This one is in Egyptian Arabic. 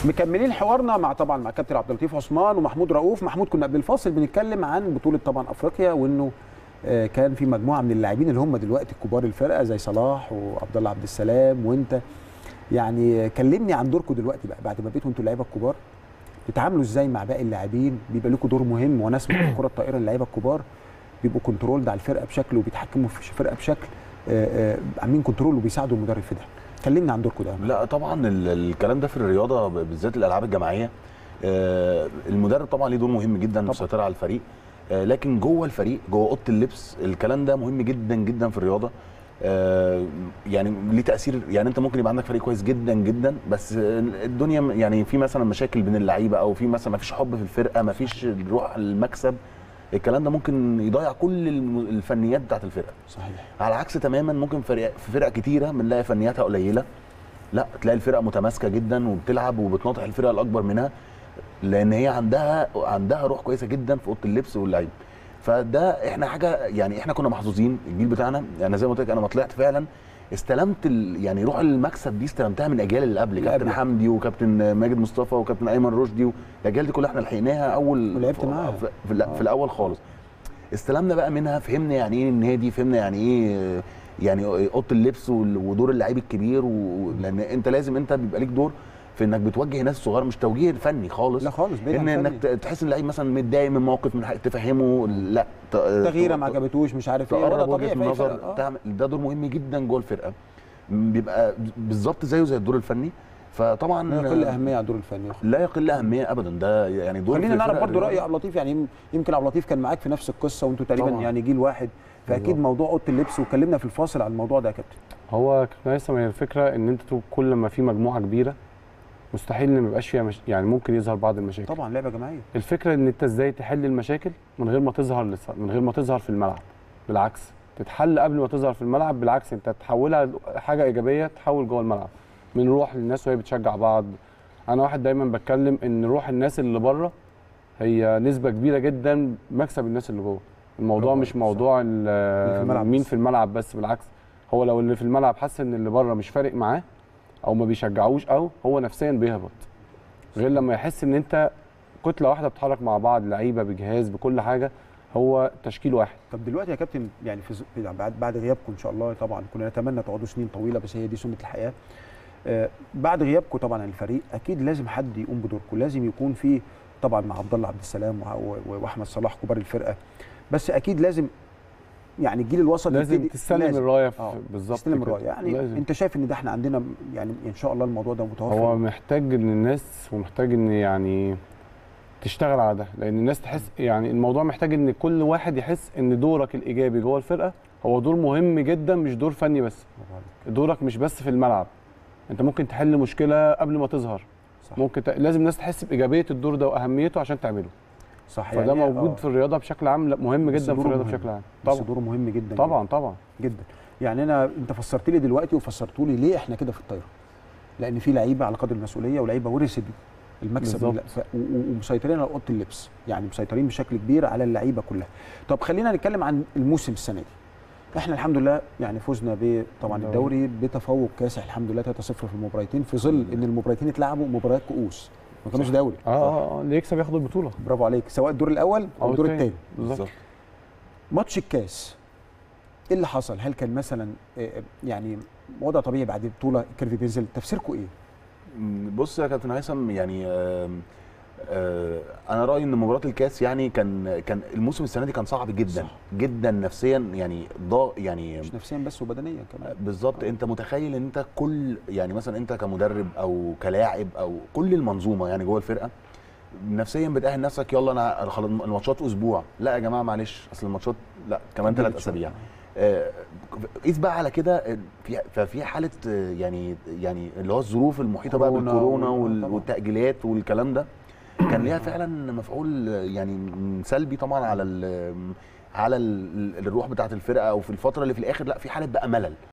مكملين حوارنا مع طبعا مع كابتن عبد اللطيف عثمان ومحمود رؤوف محمود كنا قبل الفاصل بنتكلم عن بطوله طبعا افريقيا وانه آه، كان في مجموعه من اللاعبين اللي هم دلوقتي كبار الفرقه زي صلاح وعبد الله عبد السلام وانت يعني كلمني عن دوركم دلوقتي بقى بعد ما بقيتوا انتوا اللعيبه الكبار تتعاملوا ازاي مع باقي اللاعبين بيبقى لكم دور مهم وانا اسمع في الكره الطائره اللعيبه الكبار بيبقوا كنترول على الفرقه بشكل وبيتحكموا في الفرقه بشكل آه، آه، عاملين كنترول وبيساعدوا المدرب في ده كلمنا عن دوركم ده لا طبعا ال- الكلام ده في الرياضه ب- بالذات الالعاب الجماعيه آه، المدرب طبعا ليه دور مهم جدا في السيطره على الفريق آه، لكن جوه الفريق جوه اوضه اللبس الكلام ده مهم جدا جدا في الرياضه آه، يعني ليه تاثير يعني انت ممكن يبقى عندك فريق كويس جدا جدا بس الدنيا م- يعني في مثلا مشاكل بين اللعيبه او في مثلا ما فيش حب في الفرقه ما فيش روح المكسب الكلام ده ممكن يضيع كل الم- الفنيات بتاعت الفرقه صحيح على عكس تماما ممكن فرق في فرق كتيره بنلاقي فنياتها قليله لا تلاقي الفرقه متماسكه جدا وبتلعب وبتناطح الفرقه الاكبر منها لان هي عندها عندها روح كويسه جدا في اوضه اللبس واللعيب فده احنا حاجه يعني احنا كنا محظوظين الجيل بتاعنا يعني زي ما قلت لك انا ما طلعت فعلا استلمت ال... يعني روح المكسب دي استلمتها من الاجيال اللي قبل اللي كابتن قبل. حمدي وكابتن ماجد مصطفى وكابتن ايمن رشدي والاجيال دي كلها احنا لحقناها اول ولعبت معاها. في, في, في الاول خالص استلمنا بقى منها فهمنا يعني ايه النادي فهمنا يعني ايه يعني اوضه اللبس وال- ودور اللعيب الكبير و... لان انت لازم انت بيبقى ليك دور في انك بتوجه ناس صغار مش توجيه فني خالص لا خالص بعيد ان عن انك فني. ت- تحس ان اللعيب مثلا متضايق من موقف من حاجة تفهمه لا ت- تغييره ت- ما عجبتوش مش عارف ايه وده تقرب طبيعي وجهه في أي النظر فرقة. آه. تعمل ده دور مهم جدا جوه الفرقه بيبقى بالظبط زيه زي الدور الفني فطبعا لا يقل اهميه على الدور الفني لا يقل اهميه ابدا ده يعني دور خلينا في نعرف الفرقة برضو راي الرياضة. عبد اللطيف يعني يم- يمكن عبد اللطيف كان معاك في نفس القصه وانتوا تقريبا طبعاً. يعني جيل واحد فاكيد بالظبط. موضوع اوضه اللبس وكلمنا في الفاصل عن الموضوع ده يا كابتن هو كابتن هيثم هي الفكره ان انت تو- كل ما في مجموعه كبيره مستحيل ان ما يبقاش فيها مش... يعني ممكن يظهر بعض المشاكل طبعا لعبه جماعيه الفكره ان انت ازاي تحل المشاكل من غير ما تظهر لس... من غير ما تظهر في الملعب بالعكس تتحل قبل ما تظهر في الملعب بالعكس انت تحولها حاجه ايجابيه تحول جوه الملعب من روح للناس وهي بتشجع بعض انا واحد دايما بتكلم ان روح الناس اللي بره هي نسبه كبيره جدا مكسب الناس اللي جوه الموضوع برافو مش عليك، موضوع في الملعب ال- مين بس. في الملعب بس بالعكس هو لو اللي في الملعب حس ان اللي بره مش فارق معاه او ما بيشجعوش او هو نفسيا بيهبط غير لما يحس ان انت كتله واحده بتتحرك مع بعض لعيبه بجهاز بكل حاجه هو تشكيل واحد طب دلوقتي يا كابتن يعني في ز- بعد بعد غيابكم ان شاء الله طبعا كنا نتمنى تقعدوا سنين طويله بس هي دي سنه الحياه آه، بعد غيابكم طبعا عن الفريق اكيد لازم حد يقوم بدوركم لازم يكون في طبعا مع عبد الله عبد السلام وع- و- و- واحمد صلاح كبار الفرقه بس اكيد لازم يعني الجيل الوسط لازم يبتدي- تستلم لازم. الرايه في- آه، بالظبط تستلم كده. الرايه يعني لازم. انت شايف ان ده احنا عندنا يعني ان شاء الله الموضوع ده متوفر هو محتاج ان الناس ومحتاج ان يعني تشتغل على ده لان الناس تحس يعني الموضوع محتاج ان كل واحد يحس ان دورك الايجابي جوه الفرقه هو دور مهم جدا مش دور فني بس برافو عليك. دورك مش بس في الملعب انت ممكن تحل مشكله قبل ما تظهر صح ممكن ت... لازم الناس تحس بايجابيه الدور ده واهميته عشان تعمله صح فده يعني موجود آه. في الرياضه بشكل عام لا، مهم بس جدا في دوره الرياضه مهم. بشكل عام بس طبعا دوره مهم جدا طبعا طبعا جدا يعني انا انت فسرت لي دلوقتي وفسرت لي ليه احنا كده في الطايره لان في لعيبه على قدر المسؤوليه ولعيبه ورثت المكسب بالظبط. ف- و- و- ومسيطرين على اوضه اللبس يعني مسيطرين بشكل كبير على اللعيبه كلها طب خلينا نتكلم عن الموسم السنه دي احنا الحمد لله يعني فزنا ب طبعا الدوري. الدوري بتفوق كاسح الحمد لله 3-0 في المباراتين في ظل ان المباراتين اتلعبوا مباريات كؤوس ما كانوش دوري اه اه آه، اللي يكسب ياخد البطوله برافو عليك سواء الدور الاول او الدور الثاني بالظبط ماتش الكاس ايه اللي حصل؟ هل كان مثلا آه، يعني وضع طبيعي بعد بطوله الكيرف بينزل تفسيركم ايه؟ بص يا كابتن هيثم يعني آم، آه، انا رايي ان مباراه الكاس يعني كان كان الموسم السنه دي كان صعب جدا صح. جدا نفسيا يعني ضا يعني مش نفسيا بس وبدنيا كمان بالظبط انت متخيل ان انت كل يعني مثلا انت كمدرب او كلاعب او كل المنظومه يعني جوه الفرقه نفسيا بتاهل نفسك يلا انا خلاص الماتشات اسبوع لا يا جماعه معلش اصل الماتشات لا كمان ثلاث اسابيع آه، قيس بقى على كده آه، في ففي حاله آه، يعني يعني اللي هو الظروف المحيطه بقى كورونا بالكورونا وال- وال- طبعا. والتاجيلات والكلام ده كان ليها فعلا مفعول آه، يعني سلبي طبعا على ال- على ال- الروح بتاعه الفرقه او في الفتره اللي في الاخر لا في حاله بقى ملل